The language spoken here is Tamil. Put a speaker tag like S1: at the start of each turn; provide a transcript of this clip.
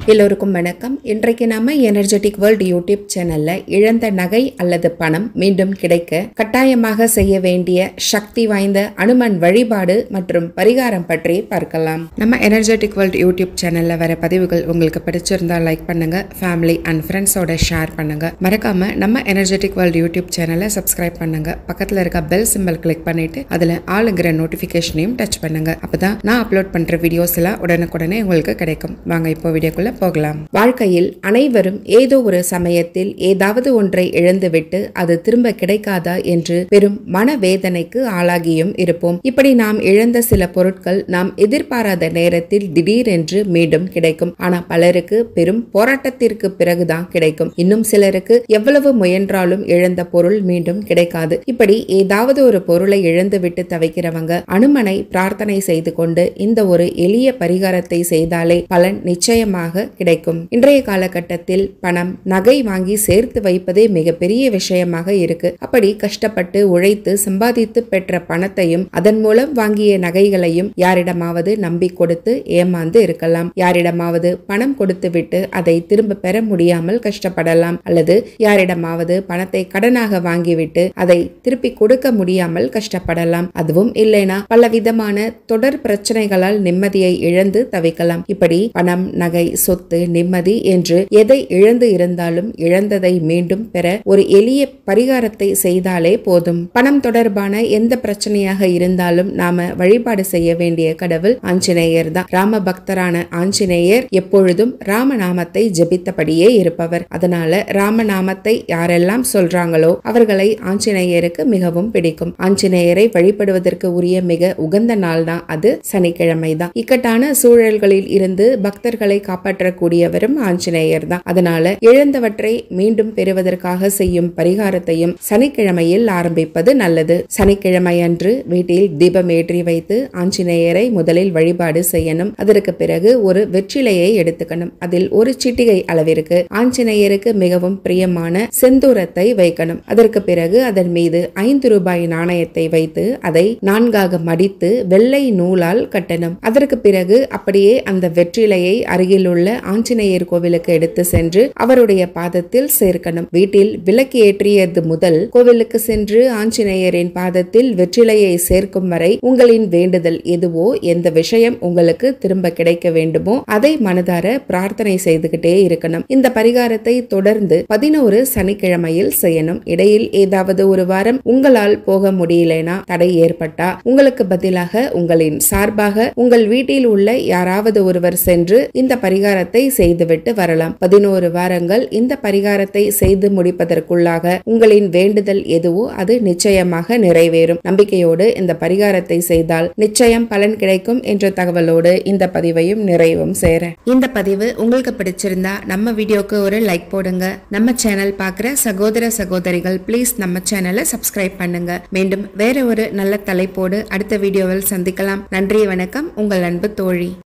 S1: எல்லோருக்கும் வணக்கம் இன்றைக்கு நாம எனர்ஜெட்டிக் வேர்ல்ட் யூடியூப் சேனல்ல இழந்த நகை அல்லது பணம் மீண்டும் கிடைக்க கட்டாயமாக செய்ய வேண்டிய சக்தி வாய்ந்த அனுமன் வழிபாடு மற்றும் பரிகாரம் பற்றி பார்க்கலாம் நம்ம எனர்ஜெட்டிக் வேர்ல்ட் யூடியூப் சேனல்ல வர பதிவுகள் உங்களுக்கு பிடிச்சிருந்தா லைக் பண்ணுங்க ஃபேமிலி அண்ட் ஃப்ரெண்ட்ஸோட ஷேர் பண்ணுங்க மறக்காம நம்ம எனர்ஜெட்டிக் வேர்ல்ட் யூடியூப் சேனலை சப்ஸ்கிரைப் பண்ணுங்க பக்கத்துல இருக்க பெல் சிம்பல் கிளிக் பண்ணிட்டு அதுல ஆளுங்கிற நோட்டிபிகேஷனையும் டச் பண்ணுங்க அப்பதான் நான் அப்லோட் பண்ற வீடியோஸ் எல்லாம் உடனுக்குடனே உங்களுக்கு கிடைக்கும் வாங்க இப்போ வீடியோக்குள்ள போகலாம் வாழ்க்கையில் அனைவரும் ஏதோ ஒரு சமயத்தில் ஏதாவது ஒன்றை இழந்துவிட்டு அது திரும்ப கிடைக்காதா என்று பெரும் மனவேதனைக்கு ஆளாகியும் இருப்போம் இப்படி நாம் இழந்த சில பொருட்கள் நாம் எதிர்பாராத நேரத்தில் திடீரென்று மீண்டும் கிடைக்கும் ஆனா பலருக்கு பெரும் போராட்டத்திற்கு பிறகுதான் கிடைக்கும் இன்னும் சிலருக்கு எவ்வளவு முயன்றாலும் இழந்த பொருள் மீண்டும் கிடைக்காது இப்படி ஏதாவது ஒரு பொருளை இழந்துவிட்டு தவிக்கிறவங்க அனுமனை பிரார்த்தனை செய்து கொண்டு இந்த ஒரு எளிய பரிகாரத்தை செய்தாலே பலன் நிச்சயமாக கிடைக்கும் இன்றைய காலகட்டத்தில் பணம் நகை வாங்கி சேர்த்து வைப்பதே மிகப்பெரிய விஷயமாக இருக்கு அப்படி கஷ்டப்பட்டு உழைத்து சம்பாதித்து பெற்ற பணத்தையும் அதன் மூலம் வாங்கிய நகைகளையும் யாரிடமாவது நம்பி கொடுத்து ஏமாந்து இருக்கலாம் யாரிடமாவது பணம் கொடுத்து விட்டு அதை திரும்ப பெற முடியாமல் கஷ்டப்படலாம் அல்லது யாரிடமாவது பணத்தை கடனாக வாங்கிவிட்டு அதை திருப்பி கொடுக்க முடியாமல் கஷ்டப்படலாம் அதுவும் இல்லைனா பலவிதமான தொடர் பிரச்சனைகளால் நிம்மதியை இழந்து தவிக்கலாம் இப்படி பணம் நகை சொத்து நிம்மதி என்று எதை இழந்து இருந்தாலும் இழந்ததை மீண்டும் பெற ஒரு எளிய பரிகாரத்தை செய்தாலே போதும் பணம் தொடர்பான எந்த பிரச்சனையாக இருந்தாலும் நாம வழிபாடு செய்ய வேண்டிய கடவுள் ஆஞ்சநேயர் தான் ராம பக்தரான ஆஞ்சநேயர் எப்பொழுதும் ராமநாமத்தை ஜெபித்தபடியே இருப்பவர் அதனால ராமநாமத்தை யாரெல்லாம் சொல்றாங்களோ அவர்களை ஆஞ்சநேயருக்கு மிகவும் பிடிக்கும் ஆஞ்சநேயரை வழிபடுவதற்கு உரிய மிக உகந்த நாள் தான் அது சனிக்கிழமை தான் இக்கட்டான சூழல்களில் இருந்து பக்தர்களை காப்பாற்றக்கூடியவரும் ஆஞ்சநேயர் தான் அதனால இழந்தவற்றை மீண்டும் பெறுவதற்காக செய்யும் பரிகாரத்தையும் சனிக்கிழமையில் ஆரம்பிப்பது நல்லது சனிக்கிழமை அன்று வீட்டில் தீபம் ஏற்றி வைத்து ஆஞ்சநேயரை முதலில் வழிபாடு செய்யணும் அதற்கு பிறகு ஒரு வெற்றிலையை எடுத்துக்கணும் அதில் ஒரு சிட்டிகை அளவிற்கு ஆஞ்சநேயருக்கு மிகவும் பிரியமான செந்தூரத்தை வைக்கணும் அதற்கு பிறகு அதன் மீது ஐந்து ரூபாய் நாணயத்தை வைத்து அதை நான்காக மடித்து வெள்ளை நூலால் கட்டணும் அதற்கு பிறகு அப்படியே அந்த வெற்றிலையை அருகில் உள்ள ஆஞ்சநேயர் கோவிலுக்கு எடுத்து சென்று அவருடைய பாதத்தில் சேர்க்கணும் வீட்டில் விளக்கு ஏற்றியது முதல் கோவிலுக்கு சென்று ஆஞ்சநேயரின் பாதத்தில் வெற்றிலையை சேர்க்கும் வரை உங்களின் வேண்டுதல் எதுவோ எந்த விஷயம் உங்களுக்கு திரும்ப கிடைக்க வேண்டுமோ அதை மனதார பிரார்த்தனை செய்துகிட்டே இருக்கணும் இந்த பரிகாரத்தை தொடர்ந்து பதினோரு சனிக்கிழமையில் செய்யணும் இடையில் ஏதாவது ஒரு வாரம் உங்களால் போக முடியலனா தடை ஏற்பட்டா உங்களுக்கு பதிலாக உங்களின் சார்பாக உங்கள் வீட்டில் உள்ள யாராவது ஒருவர் சென்று இந்த பரிகாரத்தை செய்துவிட்டு வரலாம் பதினோரு வாரங்கள் இந்த பரிகாரத்தை செய்து முடிப்பதற்குள்ளாக உங்களின் வேண்டுதல் எதுவோ அது நிச்சயமாக நிறைவேறும் நம்பிக்கையோடு இந்த பரிகாரத்தை செய்தால் நிச்சயம் பலன் கிடைக்கும் என்ற தகவலோடு இந்த பதிவையும் நிறைவும் சேர இந்த பதிவு உங்களுக்கு பிடிச்சிருந்தா நம்ம வீடியோக்கு ஒரு லைக் போடுங்க நம்ம சேனல் பார்க்குற சகோதர சகோதரிகள் ப்ளீஸ் நம்ம சேனலை சப்ஸ்கிரைப் பண்ணுங்க மீண்டும் வேற ஒரு நல்ல தலைப்போடு அடுத்த வீடியோவில் சந்திக்கலாம் நன்றி வணக்கம் உங்கள் அன்பு தோழி